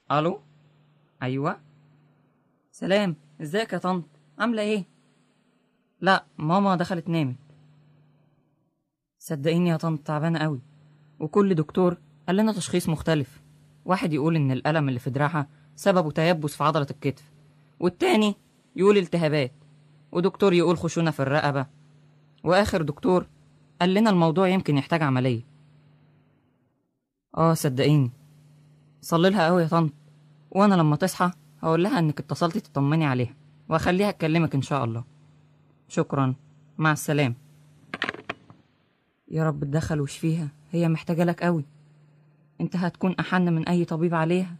الو ايوه سلام ازيك يا طنط عامله ايه لا ماما دخلت نامت صدقيني يا طنط تعبانه قوي وكل دكتور قال لنا تشخيص مختلف واحد يقول ان الالم اللي في دراعها سببه تيبس في عضله الكتف والتاني يقول التهابات ودكتور يقول خشونه في الرقبه واخر دكتور قال لنا الموضوع يمكن يحتاج عمليه اه صدقيني صلي لها قوي يا طنط وانا لما تصحى هقول لها انك اتصلتي تطمني عليها واخليها تكلمك ان شاء الله شكرا مع السلامه يا رب تدخل وشفيها هي محتاجه لك قوي انت هتكون احن من اي طبيب عليها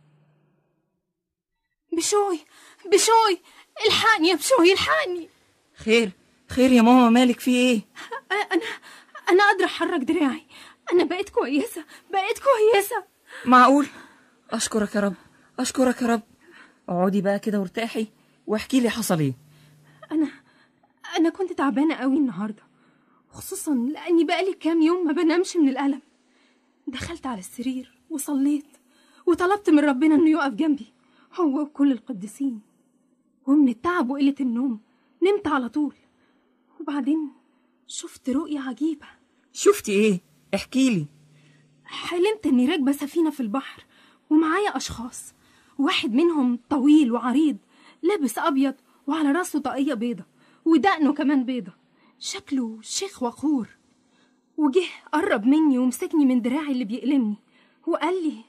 بشوي بشوي الحقني يا بشوي الحقني خير خير يا ماما مالك في ايه انا انا قادره احرك دراعي انا بقيت كويسه بقيت كويسه معقول اشكرك يا رب اشكرك يا رب اقعدي بقى كده وارتاحي واحكي لي حصل ايه انا انا كنت تعبانه قوي النهارده خصوصا لاني بقالي كام يوم ما بنامش من الالم دخلت على السرير وصليت وطلبت من ربنا انه يقف جنبي هو وكل القديسين ومن التعب وقله النوم نمت على طول وبعدين شفت رؤية عجيبة شفتي ايه احكي لي حلمت اني راكبة سفينة في البحر ومعايا اشخاص واحد منهم طويل وعريض لابس ابيض وعلى راسه طاقية بيضة ودقنه كمان بيضة شكله شيخ وقور وجه قرب مني ومسكني من دراعي اللي بيألمني وقال لي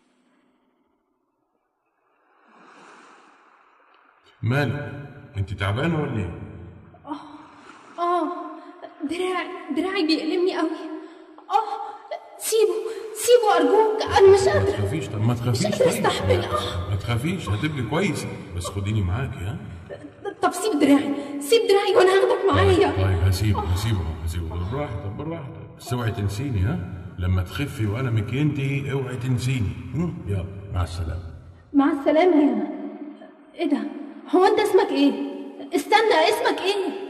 مالك انت تعبانه ولا ايه اه دراعي دراعي بيألمني قوي اه سيبه سيبه ارجوك انا مش ما قادرة تخافيش طب ما تخافيش مش قادرة طيب. استحمل اه ما تخافيش هتبقي كويسه بس خديني معاكي ها طب سيب دراعي سيب دراعي وانا هاخدك معايا طيب هسيبه هسيبه هسيبه طب بالراحه طب بالراحه بس اوعي تنسيني ها لما تخفي والمك ينتهي اوعي تنسيني هم؟ يلا مع السلامه مع السلامة يا أنا. ايه ده هو انت اسمك ايه استنى اسمك ايه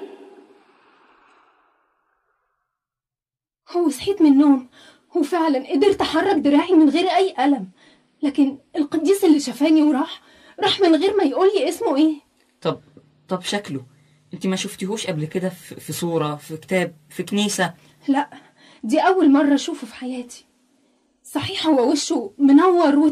هو صحيت من النوم وفعلا قدرت احرك دراعي من غير اي الم لكن القديس اللي شافاني وراح راح من غير ما يقول لي اسمه ايه طب طب شكله انت ما شفتيهوش قبل كده في في صورة في كتاب في كنيسة لا دي اول مرة اشوفه في حياتي صحيح هو وشه منور